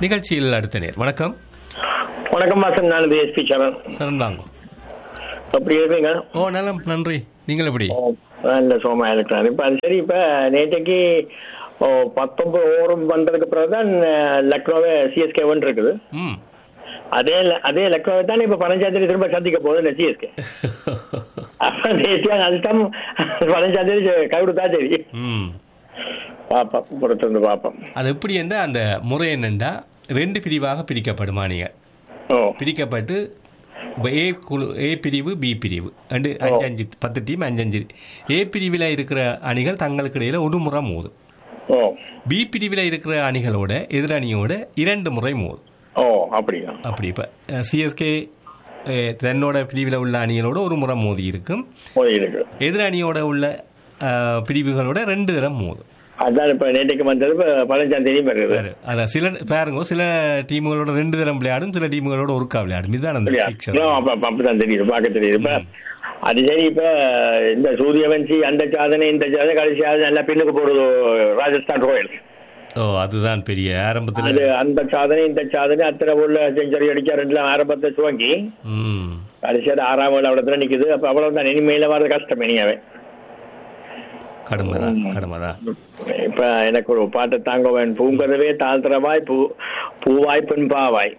நிகழ்ச்சியில் அடுத்த நேர் வணக்கம் வணக்கம் மாசம் நான் பிஎஸ்பி சரண் சரண் வாங்க எப்படி இருப்பீங்க ஓ நலம் நன்றி நீங்கள் எப்படி நல்ல சோமா இருக்கிறார் இப்ப அது சரி இப்ப நேற்றைக்கு ஓ, பத்தொன்பது ஓவரும் பண்றதுக்கு பிறகு தான் லக்னோவை சிஎஸ்கே ஒன் இருக்குது ம் அதே ல- அதே லக்னோவை தான் இப்ப பனஞ்சாயத்தில் திரும்ப சந்திக்க போகுது இந்த சிஎஸ்கே அப்ப நேற்று அதிர்ஷ்டம் பனஞ்சாயத்தில் கை கொடுத்தா சரி ம் பார்ப்போம் பொறுத்திருந்து பார்ப்போம் அது எப்படி என்ற அந்த முறை என்னென்றா ரெண்டு பிரிவாக பிரிக்கப்படும் அணிகள் ஓ பிரிக்கப்பட்டு இப்ப ஏ குழு ஏ பிரிவு பி பிரிவு ரெண்டு அஞ்சு அஞ்சு பத்து டீம் அஞ்சு அஞ்சு ஏ பிரிவில் இருக்கிற அணிகள் தங்களுக்கு இடையில ஒரு முறை மோதும் ஓ பி பிரிவில் இருக்கிற அணிகளோட எதிரணியோட இரண்டு முறை மோதும் ஓ அப்படியா அப்படி இப்போ சிஎஸ்கே தன்னோட பிரிவில் உள்ள அணிகளோட ஒரு முறை மோதி இருக்கும் போய் இருக்கு எதிர் அணியோட உள்ள அஹ், பிரிவுகளோட ரெண்டு தரம் மோதும் அதான் இப்ப நேற்றைக்கு வந்தது இப்ப பதினஞ்சாம் தேதி வருது வேறு அதான் சில பாருங்க சில டீமுகளோட ரெண்டு தரம் விளையாடும் சில டீமுகளோட ஒருக்கா விளையாடும் இதுதான் அந்த அப்படியா? பிக்சர் ஆ, அப்ப- அப்ப அப்படிதான் தெரியுது பார்க்க தெரியுது இப்ப அது சரி இப்ப இந்த சூரியவன்சி அந்த சாதனை இந்த சாதனை கடைசி சாதனை எல்லாம் பின்னுக்கு போடுது ராஜஸ்தான் ராயல்ஸ் ஓ அதுதான் பெரிய ஆரம்பத்தில் அது அந்த சாதனை இந்த சாதனை அத்தனை உள்ள செஞ்சுரி அடிச்சா ரெண்டுலாம் ஆரம்பத்தை துவங்கி ம் கடைசியாக ஆறாம் ஏழு இடத்துல நிக்குது அப்ப அவ்வளவுதான் இனிமேல வர்றது கஷ்டம் இனியாவே கடுமைதான் கடுமைதான் இப்ப எனக்கு ஒரு பாட்டு தாங்கவன் பூங்கதவே தாழ்த்துறவாய் பூ பூவாய் பெண் பாவாய்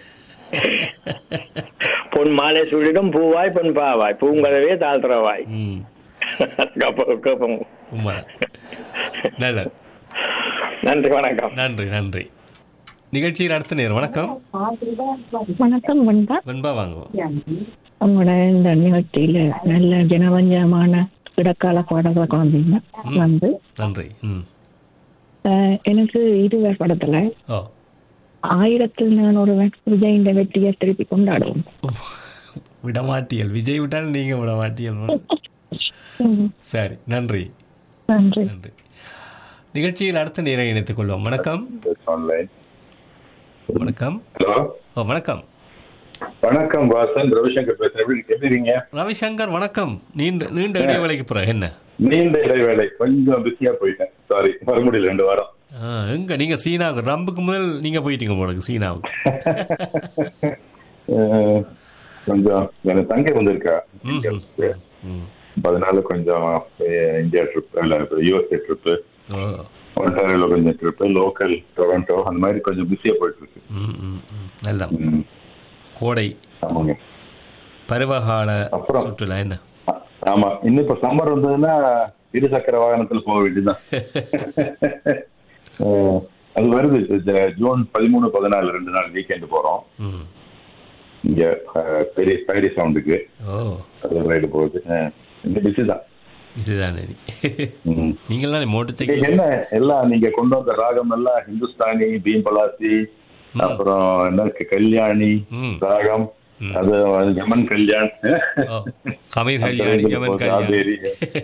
பொன் மாலை சுழிடும் பூவாய் பெண் பாவாய் பூங்கதவே தாழ்த்துறவாய் ம் கேப்போம் கேப்போம் உண்மைதான் நல்லது நன்றி வணக்கம் நன்றி நன்றி நிகழ்ச்சியில் அடுத்த நேரம் வணக்கம் வணக்கம் வந்தா வெண்பா வாங்குவோம் உங்களோட இந்த நிகழ்ச்சியில நல்ல ஜனவஞ்சமான இடக்கால பாடல்களை குழந்தைங்க வந்து நன்றி ம் அஹ், எனக்கு இதுவே படத்துல ஓ ஆயிரத்தில் நான் ஒருவன் விஜய் இந்த வெற்றியை திருப்பி கொண்டாடுவோம் விடமாட்டியல் விஜய் விட்டால் நீங்க விடமாட்டியல் ம், சரி நன்றி நன்றி நன்றி நிகழ்ச்சியில் அடுத்த நேரம் இணைத்துக் கொள்வோம் வணக்கம் ஆன்லைன் வணக்கம் ஹலோ ஓ வணக்கம் வணக்கம் வாசன் ரவிசங்கர் பேசுறேன் எப்படி எப்படி இருக்கீங்க ரவிசங்கர் வணக்கம் நீண்ட நீண்ட இடைவேளைக்கு பிறகு என்ன நீண்ட இடைவேளை கொஞ்சம் பிஸியா போயிட்டேன் சாரி வர முடியல ரெண்டு வாரம் ஆ, எங்க நீங்க சீனாவுக்கு ரம்புக்கு முதல் நீங்க போயிட்டீங்க போல சீனாவுக்கு அஹ், கொஞ்சம் எனக்கு தங்கை வந்திருக்கா ம், ம். அப்ப அதனால கொஞ்சம் அஹ், இந்தியா ட்ரிப் இல்ல யூஎஸ்ஏ ட்ரிப்பு ஓ ஒன்டாரியோல கொஞ்சம் ட்ரிப்பு லோக்கல் டொரண்டோ அந்த மாதிரி கொஞ்சம் பிஸியா போயிட்டு இருக்கு ம், ம், ம். நல்லா ம், கோடை ஆமாங்க பருவகால அப்புறம்? சுற்றுலா என்ன ஆ- ஆமா இன்னும் இப்ப சம்மர் வந்ததுன்னா இருசக்கர வாகனத்துல போக வேண்டியதுதான் அஹ், அது வருது ஜ- ஜூன் பதிமூணு பதினாலு ரெண்டு நாள் வீக்கெண்ட் போறோம் ம் இங்க அஹ், பெரிய ஸ்பைரி சவுண்டுக்கு ஓ அது ரைடு போகுது அஹ், இந்த பிஸி தான் இதுதானே ம். நீங்களாம் மோட்டர் இங்க சைக்கிள் என்ன எல்லாம் நீங்க கொண்டு வந்த ராகம் எல்லாம் ஹிந்துஸ்தானி பீம் பலாசி அப்புறம் என்ன இருக்கு, கல்யாணி ம். ராகம் ம். அது அது யமன் கல்யாண் ஓ கமீர் கல்யாணி ஜமன் கல்யாணி காவேரி.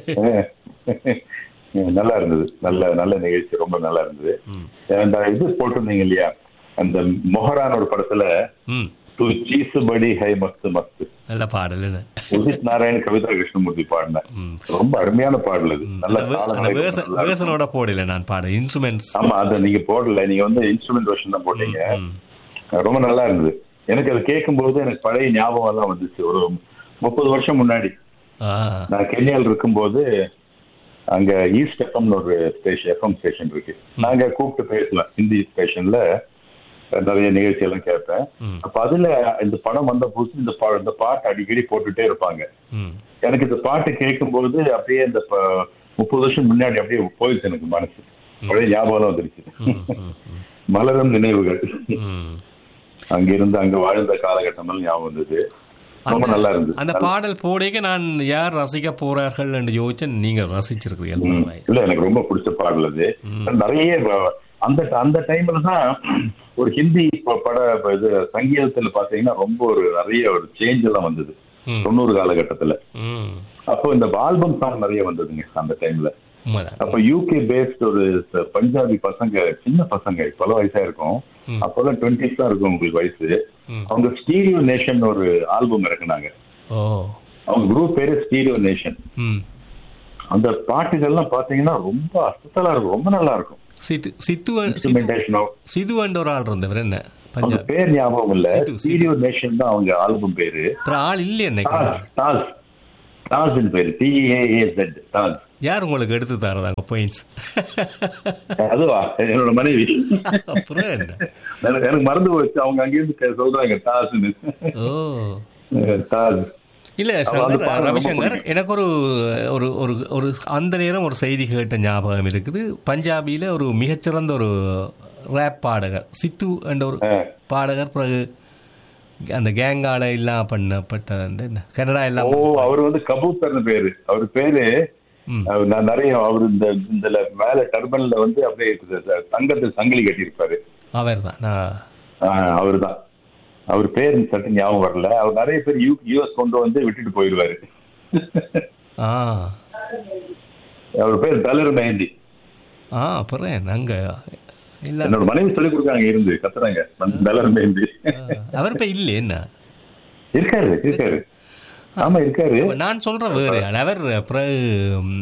அஹ், நல்லா இருந்தது நல்ல நல்ல நிகழ்ச்சி ரொம்ப நல்லா இருந்தது ம் அந்த இது போட்டிருந்தீங்க இல்லையா அந்த மொஹரான் ஒரு படத்துல ம் டு சீஸ் படி ஹை மஸ்து மஸ்து நல்ல பாடல் என்ன உதித் நாராயண் கவிதா கிருஷ்ணமூர்த்தி பாடின ம் ரொம்ப அருமையான பாடல் அது நல்ல அந்த வே- அந்த தாளங்களை வேர்சன் நல்லா இருக்கும். வேர்சனோட போடல நான் பாட இன்ஸ்ட்ருமெண்ட்ஸ் ஆமா அதை நீங்க போடல நீங்க வந்து இன்ஸ்ட்ருமெண்ட் வெர்ஷன் தான் போட்டீங்க ம் ரொம்ப நல்லா இருந்தது எனக்கு அது கேட்கும்போது எனக்கு பழைய ஞாபகம் எல்லாம் வந்துச்சு ஒரு முப்பது வருஷம் முன்னாடி ஆ நான் கென்யால இருக்கும்போது அங்க ஈஸ்ட் எஃப்எம்னு ஒரு ஸ்டேஷன் எஃப்எம் ஸ்டேஷன் இருக்கு நாங்க கூப்பிட்டு பேசலாம் ஹிந்தி ஸ்டேஷன்ல நிறைய நிகழ்ச்சி எல்லாம் கேட்பேன் ம். அப்ப அதுல இந்த படம் வந்த புதுசு இந்த பா- இந்த பாட்டு அடிக்கடி போட்டுட்டே இருப்பாங்க ம் எனக்கு இந்த பாட்டு கேட்கும்போது அப்படியே இந்த ப- முப்பது வருஷம் முன்னாடி அப்படியே போயிடுச்சு எனக்கு மனசு பழைய ஞாபகம் வந்துருச்சு ம் ம் ம் மலரும் நினைவுகள் ம் அங்கிருந்து அங்க வாழ்ந்த காலகட்டம் எல்லாம் ஞாபகம் வந்தது ரொம்ப நல்லா இருந்தது அந்த பாடல் போடைக்கு நான் யார் ரசிக்க போறார்கள் என்று யோசிச்சேன் நீங்க ரசிச்சிருக்கீங்க ம். இல்ல எனக்கு ரொம்ப பிடிச்ச பாடல் அது நிறைய வ- அந்த அந்த டைம்ல தான் ஒரு ஹிந்தி ப- பட ப- இது சங்கீதத்துல பாத்தீங்கன்னா ரொம்ப ஒரு நிறைய ஒரு சேஞ்ச் எல்லாம் வந்தது ம். தொண்ணூறு காலகட்டத்துல ம் அப்போ இந்த ஆல்பம் சாங் நிறைய வந்ததுங்க அந்த டைம்ல உண்மைதான் அப்ப யூகே பேஸ்ட் ஒரு ச- பஞ்சாபி பசங்க சின்ன பசங்க பல வயசா இருக்கும் ம். அப்போல்லாம் டுவெண்ட்டிஸ் தான் இருக்கும் உங்களுக்கு வயசு ம். அவங்க ஸ்டீரியோ நேஷன் ஒரு ஆல்பம் இறக்குனாங்க ஓ அவங்க குரூப் பேரு ஸ்டீரியோ நேஷன் ம் அந்த பாட்டுகள்லாம் பாத்தீங்கன்னா ரொம்ப அசத்தலா இருக்கும் ரொம்ப நல்லா இருக்கும் சித்து சித்து சித்து இன்ஸ்ட்ருமெண்டேஷனோ சிதுவன்ற ஒரு ஆள் இருந்தவர் என்ன அந்த பஞ்சாப் பேர் ஞாபகம் இல்ல சித்து, சித்து. ஸ்டீரியோ நேஷன் தான் அவங்க ஆல்பம் பேரு அப்புறம் ஆள் இல்லையே என்ன டாஸ் டாஸ் டாஸ் பேரு டிஏஏசெட் டாஸ் யார் உங்களுக்கு எடுத்து தரதாங்க பாயிண்ட்ஸ் அதுவா என்னோட மனைவி அப்புறம் என்ன எனக்கு எனக்கு மறந்து போச்சு அவங்க அங்கிருந்து கே- சொல்றாங்க டாஸ்ன்னு ஓ டாஸ் இல்ல அந்த சங்கர் பாடல் ரொம்ப ரவிசங்கர் பிடிக்கும். எனக்கு ஒரு ஒரு ஒரு ஒரு அந்த நேரம் ஒரு செய்தி கேட்ட ஞாபகம் இருக்குது பஞ்சாபியில ஒரு மிகச்சிறந்த ஒரு ரேப் பாடகர் சித்து என்ற ஒரு ஆ. பாடகர் பிறகு அந்த கேங்கால எல்லாம் பண்ணப்பட்ட அந்த என்ன கனடா எல்லாம் ஓ அவர் வந்து கபூத்தர்னு பேரு அவர் பேரு ம். அவர் நான் நிறைய அவர் இந்த இந்த மேல டர்பன்ல வந்து அப்படியே இருக்குது, தங்கத்து சங்கிலி கட்டியிருப்பாரு அவர் தான் அவர் தான் அவர் பேர் சட்டு ஞாபகம் வரல அவர் நிறைய பேர் யூ யூஎஸ் கொண்டு வந்து விட்டுட்டு போயிடுவாரு ஆ அவர் பேர் தலர் மெஹந்தி ஆ அப்புறம் நாங்க இல்ல என்னோட மனைவி சொல்லி கொடுக்காங்க இருந்து கத்துறாங்க தலர் மெஹந்தி அவர் இப்ப இல்லை என்ன இருக்காரு இருக்காரு ஆமா இருக்காரு நான் சொல்றேன் வேறு ஆள். அவர் பிறகு ம்,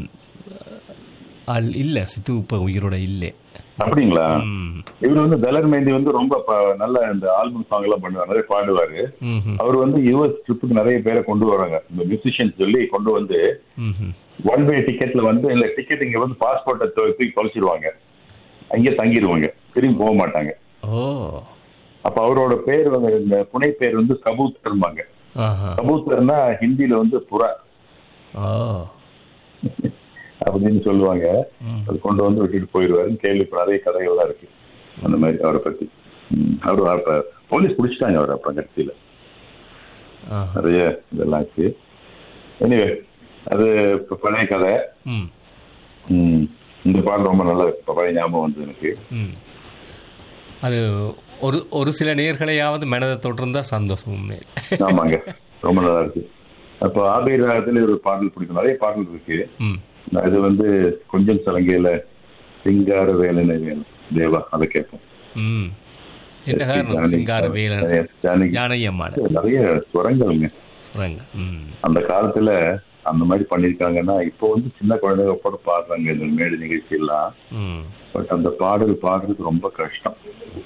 ஆள் இல்ல சித்து இப்ப உயிரோட இல்லை அப்படிங்களா ம் இவர் வந்து தலர் மெஹந்தி வந்து ரொம்ப ப- நல்ல இந்த ஆல்பம் சாங் எல்லாம் பண்ணுவார் நிறைய பாடுவாரு ம்ஹும். அவர் வந்து யூஎஸ் ட்ரிப்புக்கு நிறைய பேரை கொண்டு வராங்க இந்த மியூசிஷியன்ஸ் சொல்லி கொண்டு வந்து ம்ஹும். ஒன் வே டிக்கெட்ல வந்து இல்ல டிக்கெட் இங்க வந்து பாஸ்போர்ட்டை தூக்கி தொலைச்சிருவாங்க அங்கே தங்கிடுவாங்க திரும்பி போக மாட்டாங்க ஓ அப்ப அவரோட பேர் வந்து இந்த புனை பேர் வந்து கபூத்தர்மாங்க ஆஹா கபூத்தர்னா ஹிந்தில வந்து புறா ஓ அப்படின்னு சொல்லுவாங்க ம். அது கொண்டு வந்து விட்டுட்டு போயிடுவாருன்னு கேள்வி நிறைய கதைகள்லாம் இருக்கு அந்த மாதிரி அவரை பத்தி ம். அவரு அப்ப போலீஸ் பிடிச்சிட்டாங்க அவர் அப்ப கட்சியில ஆஹா நிறைய இதெல்லாம் இருக்கு எனிவே அது இப்ப பழைய கதை ம் ம். இந்த பாடம் ரொம்ப நல்லா இருக்கு. இப்ப பழைய ஞாபகம் வந்து எனக்கு ம் அது ஒரு ஒரு சில நேர்களையாவது மனதை தொட்டிருந்தா சந்தோஷம் உண்மை ஆமாங்க ரொம்ப நல்லா இருக்கு அப்போ ஆபை ராகத்துல ஒரு பாடல் பிடிக்கும் நிறைய பாடல் இருக்கு ம் இது வந்து கொஞ்சம் சலங்கையில சிங்கார வேலனை வேணும் தேவா அதை கேட்போம் ம் என்ன காரணம் சிங்கார வேலன் ஜானகி ஜானகி அம்மாள் நிறைய ஸ்வரங்கள்ங்க சுரங்க ம் அந்த காலத்துல அந்த மாதிரி பண்ணிருக்காங்கன்னா இப்போ வந்து சின்ன குழந்தைங்க கூட பாடுறாங்க இந்த மேடு நிகழ்ச்சி எல்லாம் ம் பட் அந்த பாடல் பாடுறது ரொம்ப கஷ்டம்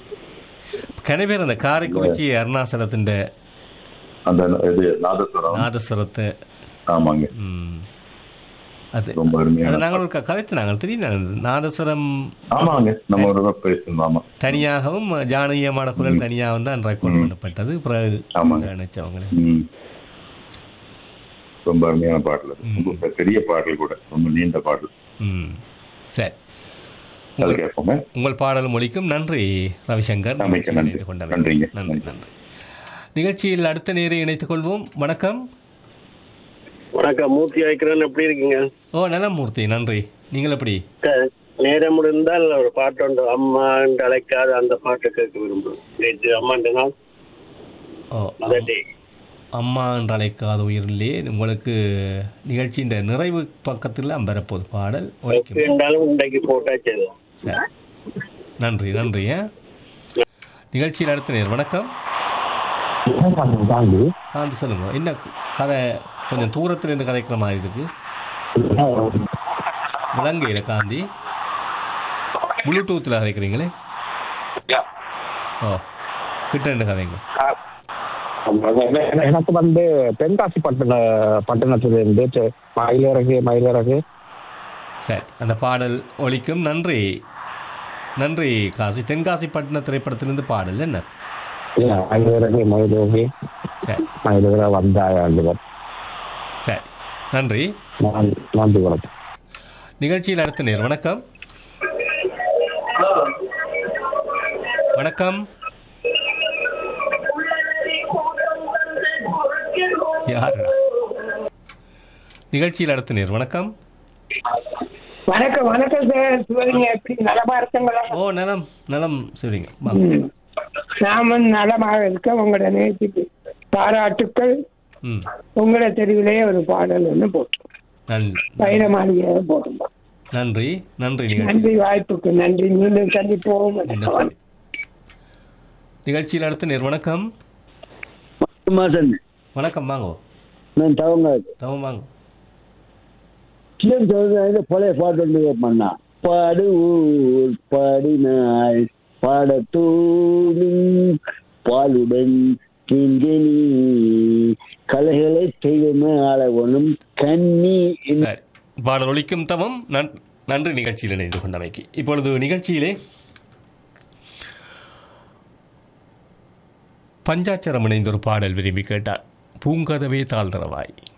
கனவேர் அந்த காரைக்குறிச்சி அருணாசலத்தின் அந்த இது நாதஸ்வரம் நாதஸ்வரத்தை ஆமாங்க ம் அது ரொம்ப அது அருமையான நாங்கள் ஒரு க- கதைச்சு நாங்கள் தெரியும் நாதஸ்வரம் ஆமாங்க நம்ம ஒரு தடவை பேசணும் ஆமா தனியாகவும் ஜானகி அம்மாட குரல் தனியாகவும் தான் ரெக்கார்ட் பண்ணப்பட்டது பிறகு ஆமாங்க. நினைச்சவங்களே ம். ரொம்ப அருமையான பாடல் அது. ரொம்ப பெரிய பாடல் கூட ரொம்ப நீண்ட பாடல் ம் சரி அது கேட்போங்க உங்கள் பாடல் மொழிக்கும் நன்றி ரவிசங்கர் மிக்க நிகழ்ச்சியில் நன்றி. இணைத்துக் கொண்டமைக்கு. நன்றிங்க. நன்றி நன்றி நிகழ்ச்சியில் அடுத்த நேரை இணைத்துக் கொள்வோம் வணக்கம் வணக்கம் மூர்த்தி வைக்கிறேன் எப்படி இருக்கீங்க ஓ நலமூர்த்தி நன்றி நீங்கள் எப்படி க- நேரம் இருந்தால் ஒரு பாட்டு உண்டு அம்மா என்று அழைக்காத அந்த பாட்டு கேட்க விரும்புகிறேன் நேற்று அம்மாண்ட நாள் ஓ அந்த டே அம்மா என்று அழைக்காத உயிரிலே உங்களுக்கு நிகழ்ச்சியின் நிறைவு பக்கத்தில் அம்பரப்போது பாடல் ஒழிக்கும் இருந்தாலும் இன்றைக்கு போட்டாச்சு அது. சரி நன்றி நன்றி ஆ? நிகழ்ச்சியில் அடுத்த நேர் வணக்கம் தாண்டி காந்தி சொல்லுங்க என்ன க- கதை கொஞ்சம் தூரத்துல இருந்து கதைக்கிற மாதிரி இருக்கு விலங்கையில் காந்தி ப்ளூடூத்தில் கதைக்கிறீங்களே ஓ கிட்ட இருந்து கதைங்க எனக்கு வந்து தென்காசி பட்டண பட்டணத்திலிருந்து தெ- மயிலிறகு மயிலிறகு சரி அந்த பாடல் ஒலிக்கும் நன்றி நன்றி காசி தென்காசி பட்டின திரைப்படத்திலிருந்து பாடல் என்ன இல்ல, மயிலிறகு மயிலிறகு சரி மயிலிற வந்தாயாண்டுவர் சரி நன்றி நன்றி வணக்கம் நிகழ்ச்சியில் அடுத்த நேர் வணக்கம் வணக்கம் யார் நிகழ்ச்சியில் அடுத்த நேர் வணக்கம் வணக்கம் வணக்கம் சார் சிவலிங்க எப்படி நலமா இருக்கங்களா ஓ நலம் நலம் சரிங்க வாங்க. நாமும் நலமாக இருக்க உங்களோட நேரத்துக்கு பாராட்டுக்கள் ம் உங்களோட தெருவிலேயே ஒரு பாடல் ஒன்று போட்டோம் நன்றி வைர மாளிகையாக போட்டோம் நன்றி நன்றி நிகழ்ச்சி நன்றி வாய்ப்புக்கு நன்றி மீண்டும் சந்திப்போம் மீண்டும் சந்தி- நிகழ்ச்சியில் அடுத்த நேர் வணக்கம் மாசன் வணக்கம் வாங்கோ நான் தவங்க தவம் வாங்க சிஎம் சொல்றது பழைய பாட்டு வந்து பண்ணா பாடு ஊர் பாடினாய் பாடத்தோடும் பாலுடன் கிங்கனி கலைகளை செய்வமே அளவனும் கண்ணி சரி பாடல் ஒலிக்கும் தவம் நன்- நன்றி நிகழ்ச்சியில் இணைந்து கொண்டமைக்கு இப்பொழுது நிகழ்ச்சியிலே பஞ்சாட்சரம் இணைந்த ஒரு பாடல் விரும்பி கேட்டார் பூங்கதவே தாழ்தரவாய்